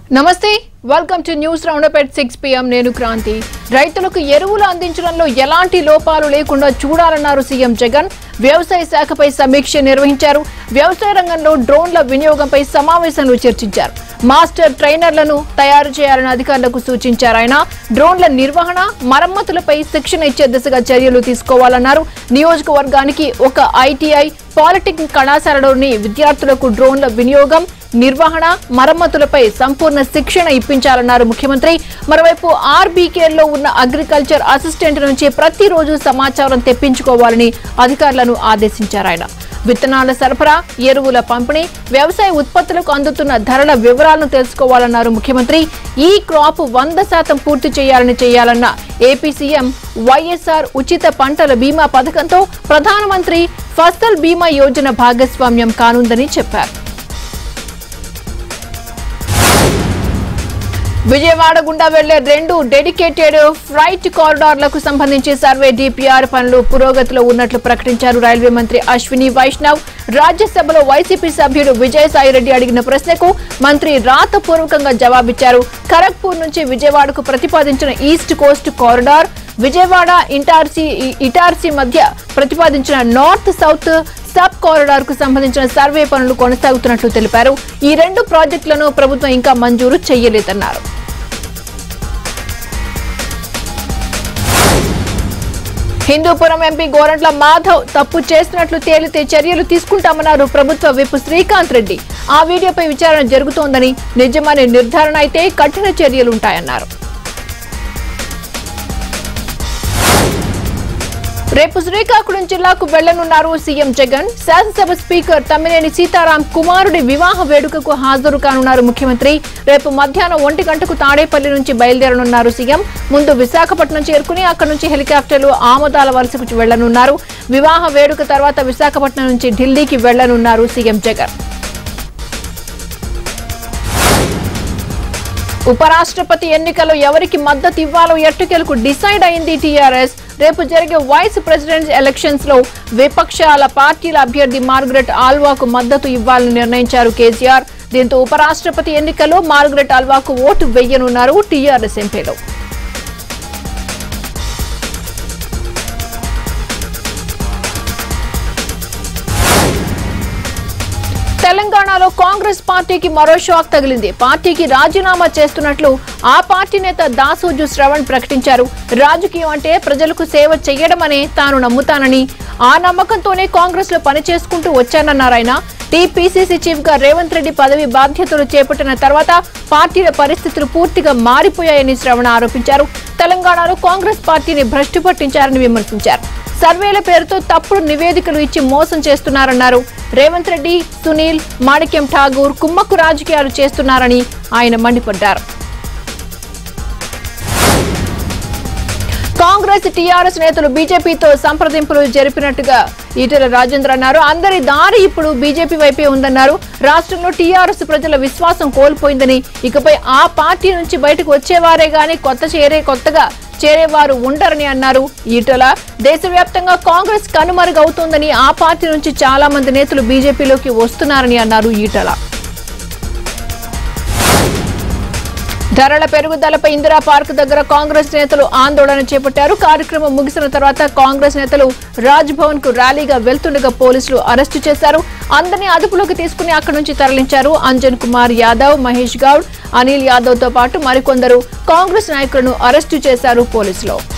నమస్తే welcome to news roundup at six PM నేను క్రాంతి రైతులకు ఎరువులు అందించడంలో ఎలాంటి లోపాలు లేకుండా చూడాలన్నారు సీఎం జగన్ వ్యవసాయ శాఖపై సమీక్ష నిర్వహించారు వ్యవసాయ రంగంలో డ్రోన్ల వినియోగంపై సమావేశంలో చర్చించారు మాస్టర్ ట్రైనర్లను తయారు చేయాలని అధికారులకు సూచించారు ఆయన డ్రోన్ల నిర్వహణ మరమ్మతులపై శిక్షణ ఇచ్చే దిశగా చర్యలు తీసుకోవాలన్నారు నియోజకవర్గానికి ఒక ఐటీఐ పాలిటెక్నిక్ కళాశాలలోని విద్యార్థులకు డ్రోన్ల వినియోగం నిర్వహణ మరమ్మతులపై సంపూర్ణ శిక్షణ ఇప్పించాలన్నారు ముఖ్యమంత్రి మరోవైపు ఆర్బీకేలో ఉన్న అగ్రికల్చర్ అసిస్టెంట్ నుంచి ప్రతిరోజు సమాచారం తెప్పించుకోవాలని అధికారులను ఆదేశించారు ఆయన విత్తనాల సరఫరా ఎరువుల పంపిణీ వ్యవసాయ ఉత్పత్తులకు అందుతున్న ధరల వివరాలను తెలుసుకోవాలన్నారు ముఖ్యమంత్రి ఈ క్రాప్ వంద శాతం పూర్తి చేయాలని చేయాలన్న ఏపీ సీఎం వైఎస్ఆర్ ఉచిత పంటల బీమా పథకంతో ప్రధానమంత్రి ఫసల్ బీమా యోజన భాగస్వామ్యం కానుందని చెప్పారు విజయవాడ గుండా వెళ్లే రెండు డెడికేటెడ్ ఫ్రైట్ కారిడార్లకు సంబంధించి సర్వే డిపిఆర్ పనులు పురోగతిలో ఉన్నట్లు ప్రకటించారు రైల్వే మంత్రి అశ్విని వైష్ణవ్ రాజ్యసభలో వైసీపీ సభ్యుడు విజయసాయిరెడ్డి అడిగిన ప్రశ్నకు మంత్రి రాతపూర్వకంగా జవాబిచ్చారు ఖరగ్పూర్ నుంచి విజయవాడకు ప్రతిపాదించిన East Coast corridor Vijayawada Itarsi Itarsi మధ్య ప్రతిపాదించిన నార్త్ సౌత్ సబ్ కారిడార్ కు సంబంధించిన సర్వే పనులు కొనసాగుతున్నట్లు తెలిపారు ఈ రెండు ప్రాజెక్టులను ప్రభుత్వం ఇంకా మంజూరు చేయలేదన్నారు హిందూపురం ఎంపీ గోరంట్ల మాధవ్ తప్పు చేసినట్లు తేలితే చర్యలు తీసుకుంటామన్నారు ప్రభుత్వ విప్ శ్రీకాంత్ రెడ్డి ఆ వీడియోపై విచారణ జరుగుతోందని నిజమనే నిర్ధారణ అయితే కఠిన చర్యలుంటాయన్నారు రేపు శ్రీకాకుళం జిల్లాకు వెళ్లనున్నారు సీఎం జగన్ శాసనసభ స్పీకర్ తమ్మినేని సీతారాం కుమారుడి వివాహ వేడుకకు హాజరు కానున్నారు ముఖ్యమంత్రి రేపు మధ్యాహ్నం ఒంటి గంటకు తాడేపల్లి నుంచి బయలుదేరనున్నారు సీఎం ముందు విశాఖపట్నం చేరుకుని అక్కడి నుంచి హెలికాప్టర్లు ఆమదాల వలసకు వెళ్లనున్నారు వివాహ వేడుక తర్వాత విశాఖపట్నం నుంచి ఢిల్లీకి వెళ్లనున్నారు సీఎం జగన్ ఉపరాష్ట్రపతి ఎన్నికల్లో ఎవరికి మద్దతు ఇవ్వాలో ఎట్టకేలకు డిసైడ్ అయింది టీఆర్ఎస్ రేపు జరిగే వైస్ ప్రెసిడెంట్ ఎలక్షన్స్ లో విపక్షాల పార్టీల అభ్యర్థి మార్గరెట్ ఆల్వాకు మద్దతు ఇవ్వాలని నిర్ణయించారు కేసీఆర్ దీంతో ఉపరాష్ట్రపతి ఎన్నికల్లో మార్గరెట్ ఆల్వాకు ఓటు వెయ్యనున్నారు టీఆర్ఎస్ ఎంపీలు తెలంగాణలో కాంగ్రెస్ పార్టీకి మరో షాక్ తగిలింది పార్టీకి రాజీనామా చేస్తున్నట్లు ఆ పార్టీ నేత దాసోజు శ్రవణ్ ప్రకటించారు రాజకీయం అంటే ప్రజలకు సేవ చేయడమనే తాను నమ్ముతానని ఆ నమ్మకంతోనే కాంగ్రెస్ లో పనిచేసుకుంటూ వచ్చానన్నారు ఆయన టీపీసీసీ చీఫ్ గా రేవంత్ రెడ్డి పదవి బాధ్యతలు చేపట్టిన తర్వాత పార్టీల పరిస్థితులు పూర్తిగా మారిపోయాయని శ్రవణ ఆరోపించారు తెలంగాణలో కాంగ్రెస్ పార్టీని భ్రష్టు పట్టించారని విమర్శించారు సర్వేల పేరుతో తప్పుడు నివేదికలు ఇచ్చి మోసం చేస్తున్నారన్నారు రేవంత్ రెడ్డి సునీల్ మాణిక్యం ఠాగూర్ కుమ్మక్కు రాజకీయాలు చేస్తున్నారని ఆయన మండిపడ్డారు కాంగ్రెస్ టీఆర్ఎస్ నేతలు బీజేపీతో సంప్రదింపులు జరిపినట్టుగా ఈటెల రాజేంద్ర అన్నారు అందరి దారి ఇప్పుడు బీజేపీ వైపే ఉందన్నారు రాష్ట్రంలో టీఆర్ఎస్ ప్రజల విశ్వాసం కోల్పోయిందని ఇకపై ఆ పార్టీ నుంచి బయటకు వచ్చేవారే గాని కొత్త చేరే కొత్తగా చేరేవారు ఉండరని అన్నారు ఈటల దేశవ్యాప్తంగా కాంగ్రెస్ కనుమరుగవుతోందని ఆ పార్టీ నుంచి చాలా మంది నేతలు బీజేపీలోకి వస్తున్నారని అన్నారు ఈటల ధరల పెరుగుదలపై ఇందిరా పార్క్ దగ్గర కాంగ్రెస్ నేతలు ఆందోళన చేపట్టారు కార్యక్రమం ముగిసిన తర్వాత కాంగ్రెస్ నేతలు రాజ్ భవన్ కు ర్యాలీగా వెళ్తుండగా పోలీసులు అరెస్టు చేశారు అందరినీ అదుపులోకి తీసుకుని అక్కడి నుంచి తరలించారు అంజన్ కుమార్ యాదవ్ మహేష్ గౌడ్ అనిల్ యాదవ్ తో పాటు మరికొందరు కాంగ్రెస్ నాయకులను అరెస్టు చేశారు పోలీసులు